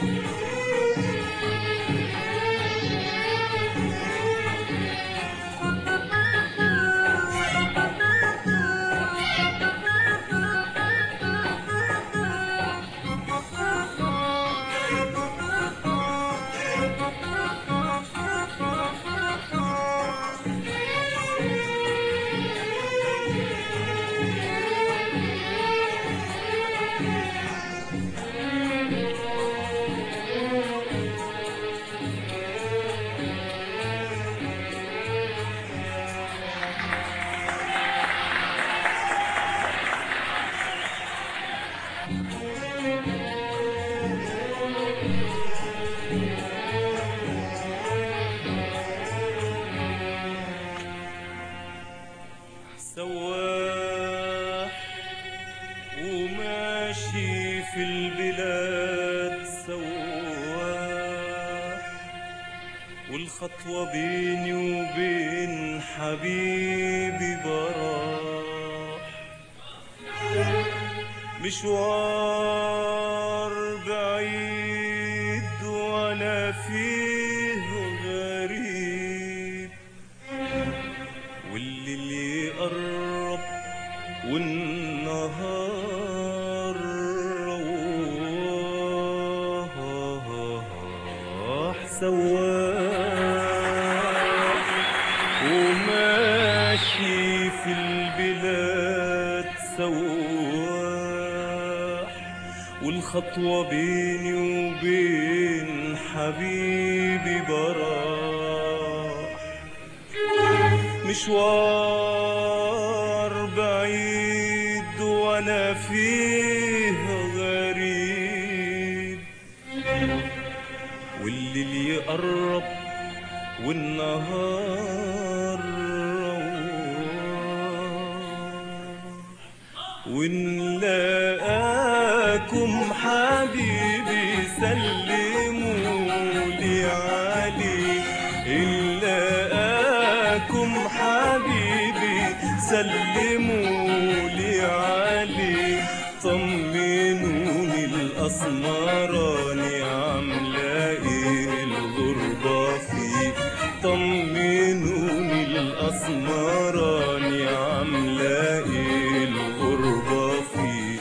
سواح وماشي في البلاد سواح والخطوة بيني وبين حبيبي براح مشوار بعيد وانا فيه غريب والليل يقرب والنهار رواح سواح وماشي في البلاد سواح والخطوة بيني وبين حبيبي براح مشوار بعيد وانا فيه غريب والليل يقرب والنهار رواح ونلاقاكم حبيبي سلموا لي علي نلاقاكم حبيبي سلموا لي علي طمنوني الأسمراني عاملة ايه الغربة فيه طمنوني الأسمراني عاملة ايه الغربة فيه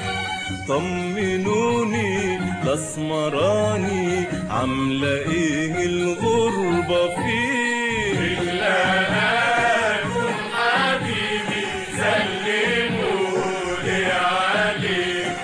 طمنوني الاسمراني عامله ايه الغربه فيه إلاكم حبيبي سلموا لي عليه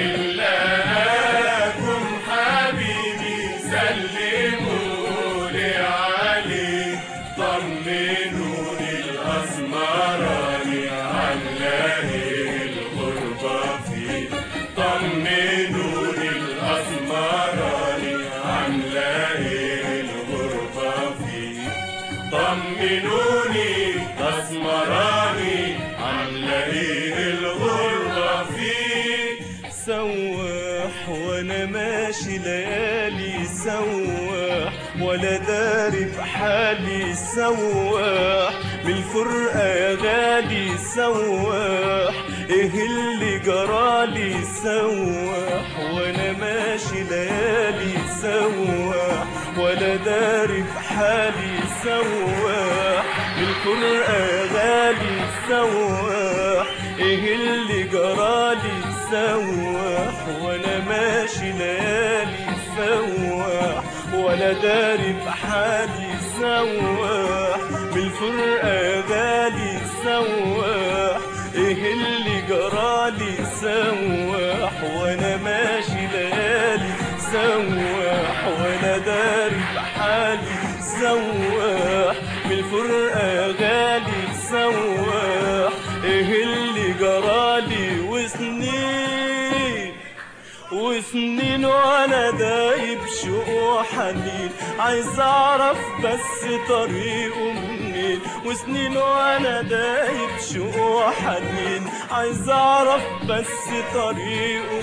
إلاكم حبيبي سلموا لي عليه طمنوني الأسمراني عاملة الغربة فيه طمنوني الأسمراني عاملة الغربة فيه طمنوني أسمراني عاملة ايه الغربة فيه سواح وانا ماشي ليالي سواح ولا داري بحالي سواح من الفرقة يا غالي سواح ايه اللي جرالي سواح وانا ماشي ليالي سواح ولا داري بحالي سواح من الفرقة يا غالي سواح ايه اللي جرالي سواح وانا ماشي ليالي سواح ولا داري بحالي سواح بالفرقة يا غالي سواح ايه اللي جرالي سواح وانا ماشي ليالي سواح وانا داري بحالي سواح بالفرقة يا غالي سواح ايه اللي جرالي وسنين وسنين وانا دايب شوق وحنين عايز اعرف بس طريقه منين وسنين وانا دايب شوق وحنين عايز اعرف بس طريقه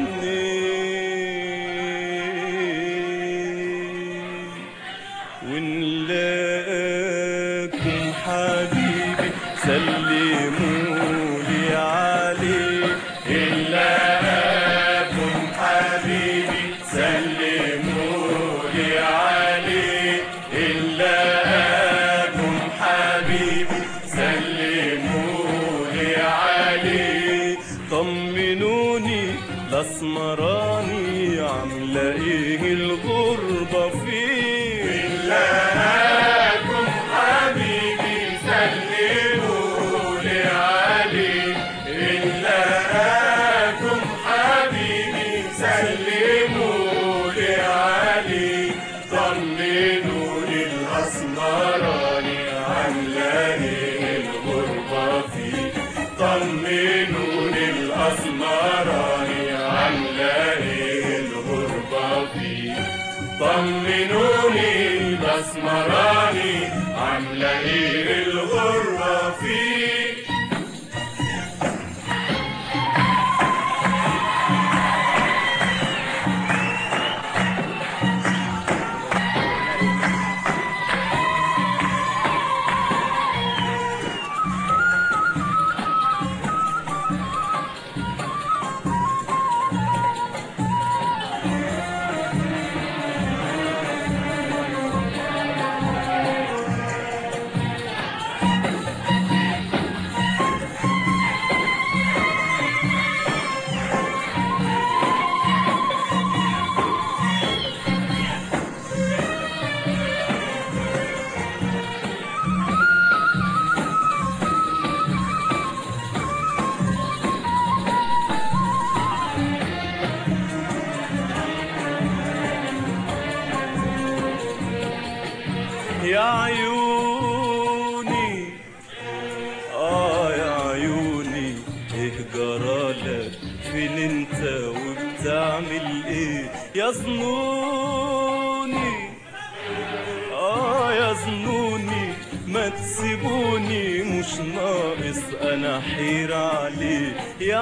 منين ونلاقيكم حبيبي سلموا لي عليه إلاكم حبيبي سلموا الغربة فيه لكم حبيبي سلموا لي عليه إن لقاكم حبيبي سلموا لي عليه طمنوا للأسمراني عاملة إيه الغربة فيه طمنوا للأسمراني عاملة إيه الغربة فيه طمنوني الأسمراني عاملة إيه الغربة فيه يا عيوني اه يا عيوني ايه جرالك فين انت وبتعمل ايه يا ظنوني اه يا ظنوني ما تسيبوني مش ناقص انا حير عليه يا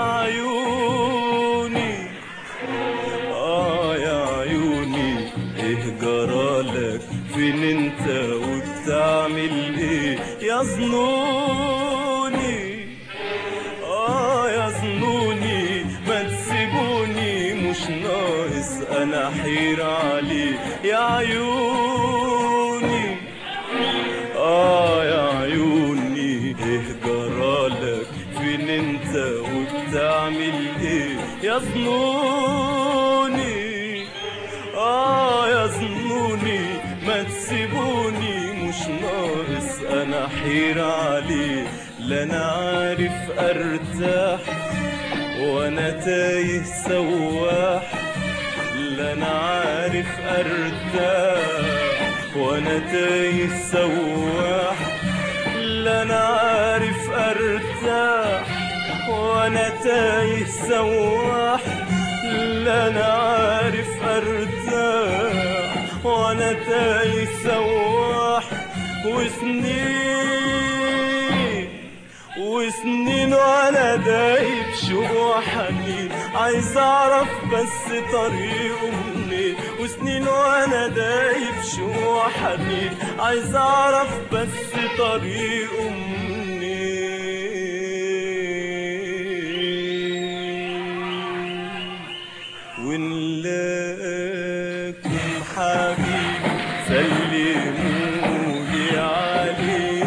عيوني آه يا عيوني إيه جرالك فين أنت وبتعمل إيه يا ظنوني آه يا ظنوني ما تسيبوني مش ناقص أنا حير عليه يا عيوني آه يا عيوني إيه جرالك فين أنت وبتعمل إيه يا ظنوني آه يا ظنوني ما تسيبوني مش ناقص أنا حير عليه لا أنا عارف أرتاح وأنا تايه سواح لا أنا عارف أرتاح وأنا تايه سواح لا أنا عارف أرتاح وأنا تايه سواح لا أنا عارف أرتاح وأنا تايه سواح وسنين وسنين وانا دايب شوق وحنين عايز اعرف بس طريقه منين وسنين وانا دايب شوق وحنين عايز اعرف بس طريقه منين ونلاقيكم حبيبي سلمولي عليه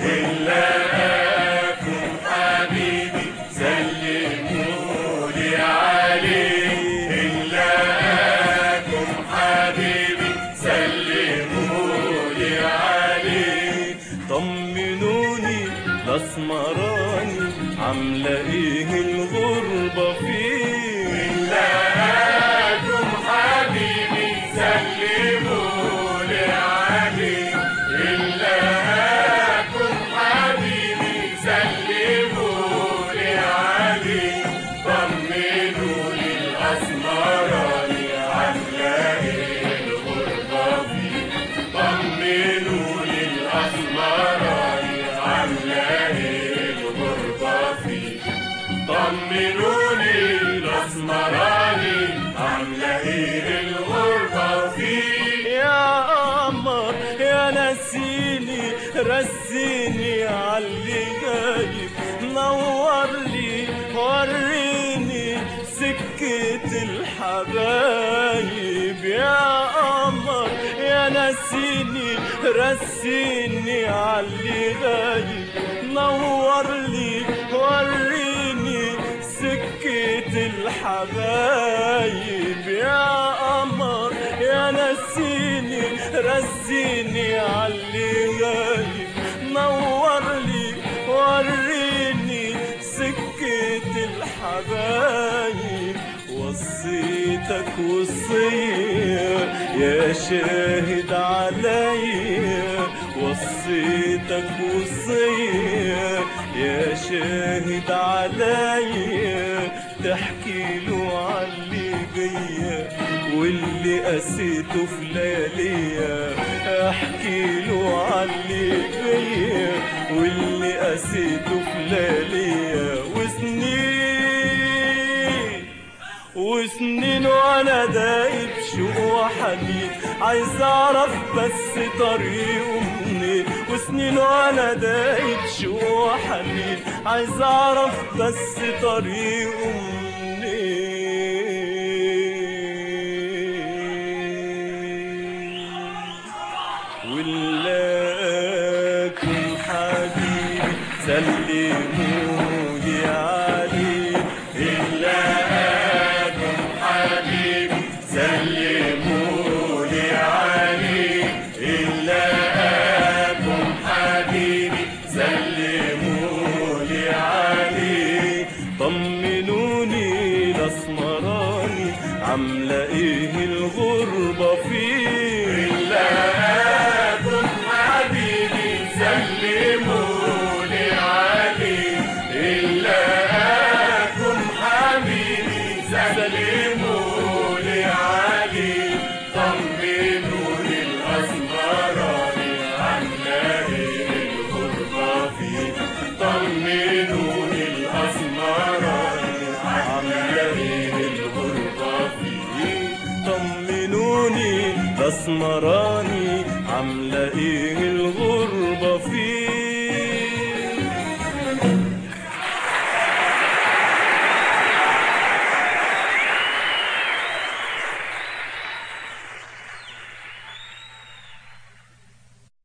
لقاكم حبيبي سلموا لي عليه إن لقاكم حبيبي سلموا لي عليه طمنوني الاسمراني عامله ايه الغربه فيه لقاكم حبيبي سلموا لي عليه إن لقاكم حبيبي سلموا لي عليه طمنوا لي الأسمراني هنلاقي الغربة فيه طمنوا لي الأسمراني هنلاقي الغربة فيه طمنوني الاسمراني عامله ايه الغربه فيه يا قمر يا نسيني رسيني عاللي جايب نور لي وريني سكة الحبايب يا قمر يا نسيني رسيني عاللي غايب نور لي وريني سكة الحبايب يا قمر يا نسيني رسيني عاللي غايب نور لي وريني سكة الحبايب وصيتك وصية يا شاهد عليا وصيتك وصية يا شاهد عليا تحكي له عاللي بيا واللي قسيته في لياليا احكي له عاللي بيا واللي قسيته في لياليا وسنين وسنين وانا دايب شوق وحنين عايز اعرف بس طريقه منين وسنين وانا دايب شوق وحنين عايز اعرف بس طريقه منين ولاكم حبيبي سلمولي عليه إلاكم حبيبي سلمولي عليه إلاكم حبيبي سلمولي عليه طمنوني الاسمراني عامله ايه الغربه فيه إلاكم حبيبي سلمولي عليه إلاكم حبيبي سلمولي عليه طمنوني الأسمراني عاملة إيه الغربة فيه طمنوني الأسمراني عاملة إيه الغربة فيه طمنوني الاسمراني عامله ايه الغربه فيه